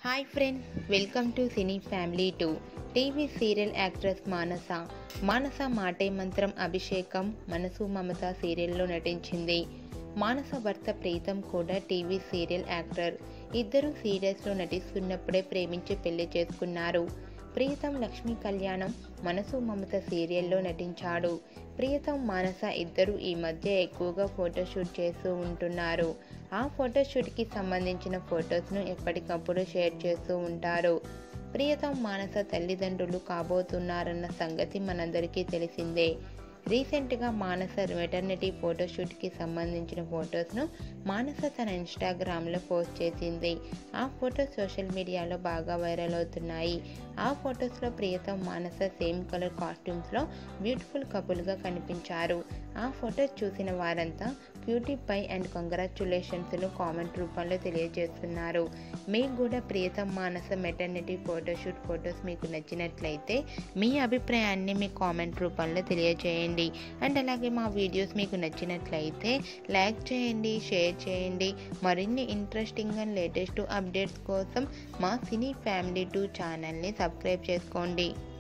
hi friends welcome to cine family two TV serial actress Manasa Manasa మాటే మంత్రం అభిషేకం మనసు మమత సీరియల్లో నటించింది మానస భర్త ప్రీతం కూడా టీవీ సీరియల్ యాక్టర్ ఇద్దరు సీరియల్స్లో నటిస్తున్నప్పుడే ప్రేమించి పెళ్లి చేసుకున్నారు ప్రియతం లక్ష్మీ కళ్యాణం మనసు మమత సీరియల్లో నటించాడు ప్రియతం మానస ఇద్దరు ఈ మధ్య ఎక్కువగా ఫోటోషూట్ చేస్తూ ఉంటున్నారు ఆ ఫోటోషూట్కి సంబంధించిన ఫొటోస్ను ఎప్పటికప్పుడు షేర్ చేస్తూ ఉంటారు ప్రియతం మానస తల్లిదండ్రులు కాబోతున్నారన్న సంగతి మనందరికీ తెలిసిందే రీసెంట్గా మానస మెటర్నిటీ ఫోటోషూట్కి సంబంధించిన ఫొటోస్ను మానస తన ఇన్స్టాగ్రామ్లో పోస్ట్ చేసింది ఆ ఫొటోస్ సోషల్ మీడియాలో బాగా వైరల్ అవుతున్నాయి ఆ ఫొటోస్లో ప్రియతం మానస సేమ్ కలర్ కాస్ట్యూమ్స్లో బ్యూటిఫుల్ కపుల్గా కనిపించారు ఆ ఫొటోస్ చూసిన వారంతా క్యూటీ పై అండ్ కంగ్రాచులేషన్స్ను కామెంట్ రూపంలో తెలియజేస్తున్నారు మీకు కూడా Priyatham Manasa maternity photoshoot photos మీకు నచ్చినట్లయితే మీ అభిప్రాయాన్ని మీ కామెంట్ రూపంలో తెలియజేయండి అండ్ అలాగే మా వీడియోస్ మీకు నచ్చినట్లయితే లైక్ చేయండి షేర్ చేయండి మరిన్ని ఇంట్రెస్టింగ్ అండ్ లేటెస్ట్ అప్డేట్స్ కోసం మా సినీ ఫ్యామిలీ టూ ఛానల్ని సబ్స్క్రైబ్ చేసుకోండి